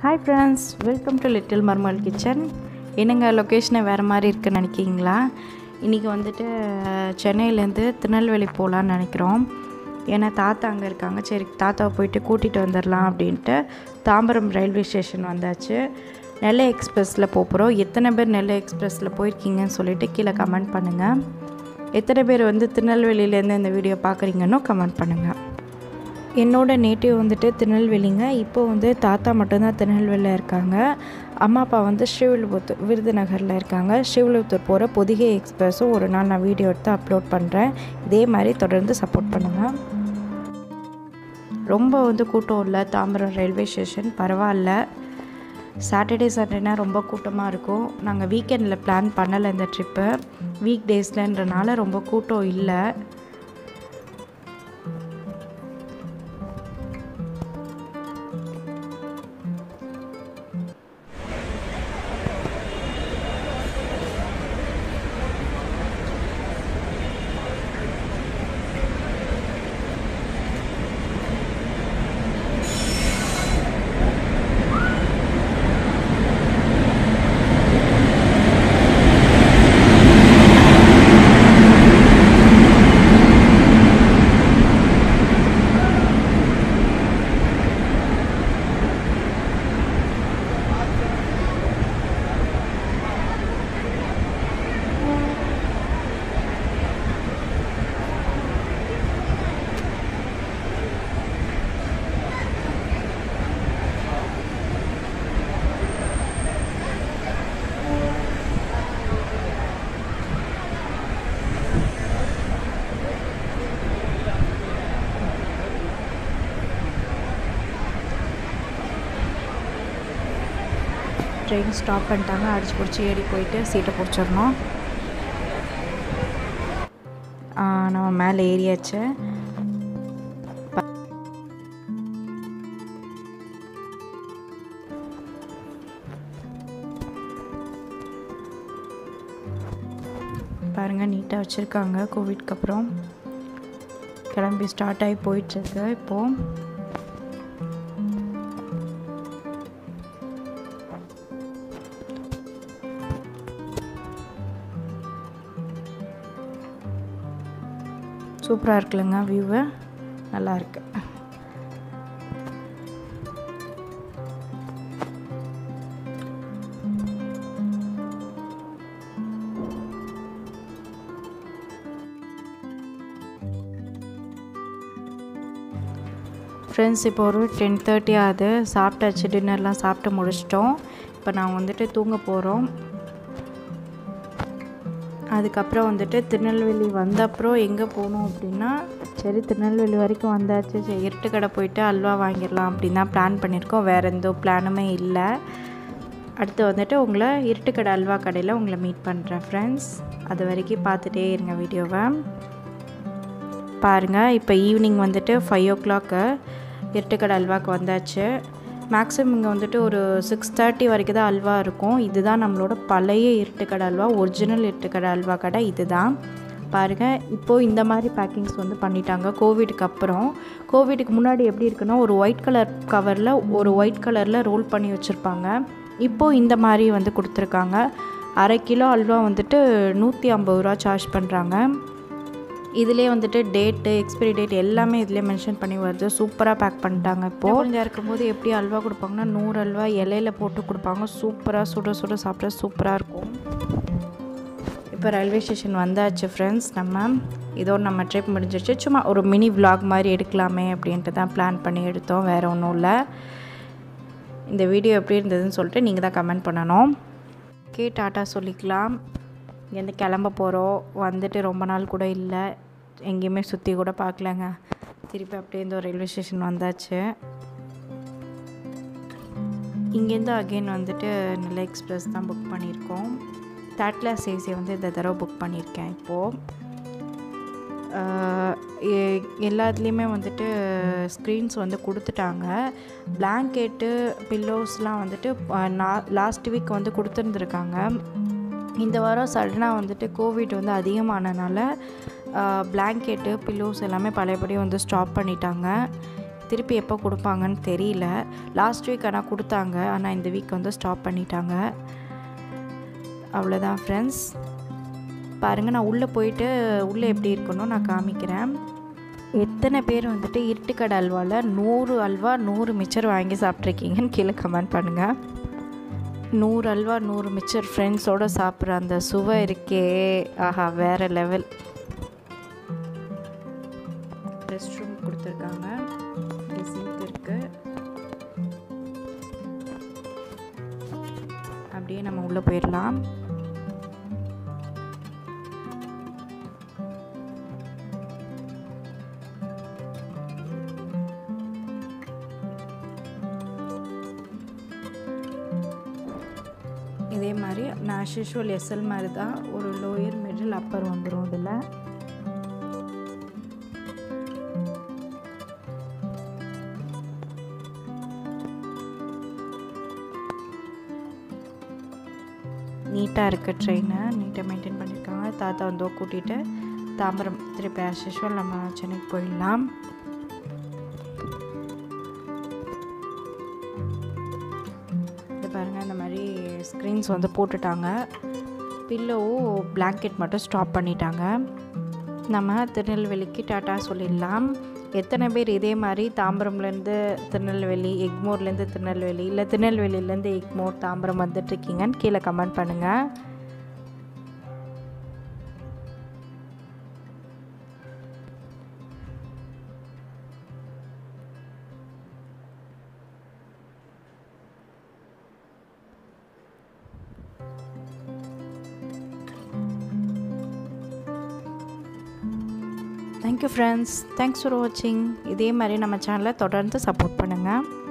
hi friends welcome to little Marmal kitchen என்னங்க லொக்கேஷனை வேறு மாதிரி இருக்குன்னு நினைக்கிங்களா இன்றைக்கி வந்துட்டு சென்னையிலேருந்து திருநெல்வேலி போகலான்னு நினைக்கிறோம் ஏன்னா தாத்தா அங்கே இருக்காங்க சரி தாத்தாவை போயிட்டு கூட்டிகிட்டு வந்துடலாம் அப்படின்ட்டு தாம்பரம் ரயில்வே ஸ்டேஷன் வந்தாச்சு நெல்லை எக்ஸ்பிரஸில் போகிறோம் எத்தனை பேர் நெல்லை எக்ஸ்பிரஸில் போயிருக்கீங்கன்னு சொல்லிட்டு கீழே கமெண்ட் பண்ணுங்கள் எத்தனை பேர் வந்து திருநெல்வேலியிலேருந்து இந்த வீடியோ பார்க்குறீங்கன்னு கமெண்ட் பண்ணுங்கள் என்னோட நேட்டிவ் வந்துட்டு திருநெல்வேலிங்க இப்போ வந்து தாத்தா மட்டும்தான் திருநெல்வேலியில் இருக்காங்க அம்மா அப்பா வந்து ஸ்ரீவில்லிபுத்தூர் விருதுநகரில் இருக்காங்க ஸ்ரீவில்லிபுத்தூர் போகிற பொதிகை எக்ஸ்பிரஸும் ஒரு நாள் நான் வீடியோ எடுத்து அப்லோட் பண்ணுறேன் இதே மாதிரி தொடர்ந்து சப்போர்ட் பண்ணுங்கள் ரொம்ப வந்து கூட்டம் இல்லை தாம்பரம் ரயில்வே ஸ்டேஷன் பரவாயில்ல சாட்டர்டே சண்டேனா ரொம்ப கூட்டமாக இருக்கும் நாங்கள் வீக்கெண்டில் பிளான் பண்ணலை இந்த ட்ரிப்பு வீக் டேஸ்லன்றனால ரொம்ப கூட்டம் இல்லை ட்ரெயின் ஸ்டாப் பண்ணிட்டாங்க அடிச்சு பிடிச்சி ஏறி போயிட்டு சீட்டை பிடிச்சிடணும் நம்ம மேலே ஏறியாச்சு பாருங்கள் நீட்டாக வச்சுருக்காங்க கோவிட்க்கு அப்புறம் கிளம்பி ஸ்டார்ட் ஆகி போயிட்டுருக்கு இப்போது சூப்பராக இருக்குல்லங்க வியூவு நல்லா இருக்கு ஃப்ரெண்ட்ஸ் இப்போ ஒரு டென் தேர்ட்டி ஆகுது சாப்பிட்டாச்சு டின்னர்லாம் சாப்பிட்டு முடிச்சிட்டோம் இப்போ நாங்கள் வந்துட்டு தூங்க போகிறோம் அதுக்கப்புறம் வந்துட்டு திருநெல்வேலி வந்த அப்புறம் எங்கே போகணும் அப்படின்னா சரி திருநெல்வேலி வரைக்கும் வந்தாச்சு சரி இருட்டுக்கடை போயிட்டு அல்வா வாங்கிடலாம் அப்படின்னு தான் பிளான் பண்ணியிருக்கோம் வேறு எந்த பிளானுமே இல்லை அடுத்து வந்துட்டு உங்களை இருட்டுக்கடை அல்வா கடையில் உங்களை மீட் பண்ணுறேன் ஃப்ரெண்ட்ஸ் அது வரைக்கும் பார்த்துட்டே இருங்க வீடியோவை பாருங்கள் இப்போ ஈவினிங் வந்துட்டு ஃபைவ் ஓ கிளாக்கு இருட்டுக்கடை அல்வாக்கு வந்தாச்சு மேக்ஸிமம் இங்கே வந்துட்டு ஒரு சிக்ஸ் தேர்ட்டி வரைக்கும் தான் அல்வா இருக்கும் இதுதான் நம்மளோட பழைய இருட்டுக்கடை அல்வா ஒரிஜினல் இருட்டுக்கடை அல்வா கடை இதுதான் பாருங்கள் இப்போது இந்த மாதிரி பேக்கிங்ஸ் வந்து பண்ணிட்டாங்க கோவிடுக்கு அப்புறம் கோவிடுக்கு முன்னாடி எப்படி இருக்குன்னா ஒரு ஒயிட் கலர் கவரில் ஒரு ஒயிட் கலரில் ரோல் பண்ணி வச்சுருப்பாங்க இப்போது இந்த மாதிரி வந்து கொடுத்துருக்காங்க அரை கிலோ அல்வா வந்துட்டு நூற்றி ஐம்பது ரூபா சார்ஜ் பண்ணுறாங்க இதிலே வந்துட்டு டேட்டு எக்ஸ்பிரி டேட் எல்லாமே இதிலே மென்ஷன் பண்ணி வருது சூப்பராக பேக் பண்ணிட்டாங்க இப்போது குழந்தையா இருக்கும்போது எப்படி அல்வா கொடுப்பாங்கன்னா நூறு அல்வா இலையில போட்டு கொடுப்பாங்க சூப்பராக சுட சுட சாப்பிட சூப்பராக இருக்கும் இப்போ ரயில்வே ஸ்டேஷன் வந்தாச்சு ஃப்ரெண்ட்ஸ் நம்ம இதோட நம்ம ட்ரிப் முடிஞ்சிருச்சு சும்மா ஒரு மினி விலாக் மாதிரி எடுக்கலாமே அப்படின்ட்டு தான் பிளான் பண்ணி எடுத்தோம் வேறு ஒன்றும் இல்லை இந்த வீடியோ எப்படி இருந்ததுன்னு சொல்லிட்டு நீங்கள் தான் கமெண்ட் பண்ணணும் கே டாட்டா சொல்லிக்கலாம் இங்கேருந்து கிளம்ப போகிறோம் வந்துட்டு ரொம்ப நாள் கூட இல்லை எங்கேயுமே சுற்றி கூட பார்க்கலங்க திருப்பி அப்படியே இந்த ஒரு ரயில்வே ஸ்டேஷன் வந்தாச்சு இங்கேருந்து அகெயின் வந்துட்டு நெல்லை எக்ஸ்பிரஸ் தான் புக் பண்ணியிருக்கோம் தேர்ட் கிளாஸ் ஏசி வந்து இந்த தடவை புக் பண்ணியிருக்கேன் இப்போது எல்லாத்துலேயுமே வந்துட்டு ஸ்க்ரீன்ஸ் வந்து கொடுத்துட்டாங்க பிளாங்கெட்டு பில்லோஸ்லாம் வந்துட்டு லாஸ்ட் வீக் வந்து கொடுத்துருந்துருக்காங்க இந்த வாரம் சடனாக வந்துட்டு கோவிட் வந்து அதிகமானனால பிளாங்கெட்டு பில்லோஸ் எல்லாமே பழையபடி வந்து ஸ்டாப் பண்ணிட்டாங்க திருப்பி எப்போ கொடுப்பாங்கன்னு தெரியல லாஸ்ட் வீக் ஆனால் கொடுத்தாங்க ஆனால் இந்த வீக் வந்து ஸ்டாப் பண்ணிட்டாங்க அவ்வளோதான் ஃப்ரெண்ட்ஸ் பாருங்கள் நான் உள்ளே போயிட்டு உள்ளே எப்படி இருக்கணும் நான் காமிக்கிறேன் எத்தனை பேர் வந்துட்டு இருட்டுக்கடை அல்வாவில் நூறு அல்வா நூறு மிச்சர் வாங்கி சாப்பிட்ருக்கீங்கன்னு கீழே கமெண்ட் பண்ணுங்கள் நூறு அல்வா நூறு மிச்சர் ஃப்ரெண்ட்ஸோடு சாப்பிட்ற அந்த சுவை இருக்கே ஆஹா வேறு லெவல் ரெஸ்ட் ரூம் கொடுத்துருக்காங்க சிங்க் இருக்குது அப்படியே நம்ம உள்ளே போயிடலாம் இதே மாதிரி நான் ஆஸ் யூஷுவல் எஸ்எல் மாதிரி தான் ஒரு லோயர் மிடில் அப்பர் வந்துடும் இதில் நீட்டாக இருக்குது ட்ரெயினை நீட்டாக மெயின்டைன் பண்ணியிருக்காங்க தாத்தா வந்து கூட்டிகிட்டு தாம்பரம் திருப்பி ஆஸ் யூஷுவல் நம்ம சென்னைக்கு போயிடலாம் இது பாருங்கள் இந்த மாதிரி ஸ்க்ரீன்ஸ் வந்து போட்டுட்டாங்க பில்லோவும் பிளாங்கெட் மட்டும் ஸ்டாப் பண்ணிட்டாங்க நம்ம திருநெல்வேலிக்கு டாட்டா சொல்லிடலாம் எத்தனை பேர் இதே மாதிரி தாம்பரம்லேருந்து திருநெல்வேலி எக்மோர்லேருந்து திருநெல்வேலி இல்லை திருநெல்வேலியிலேருந்து எக்மோர் தாம்பரம் வந்துட்டுருக்கீங்கன்னு கீழே கமெண்ட் பண்ணுங்கள் தேங்க்யூ ஃப்ரெண்ட்ஸ் தேங்க்ஸ் ஃபார் வாட்சிங் இதே மாதிரி நம்ம சேனலை தொடர்ந்து சப்போர்ட் பண்ணுங்கள்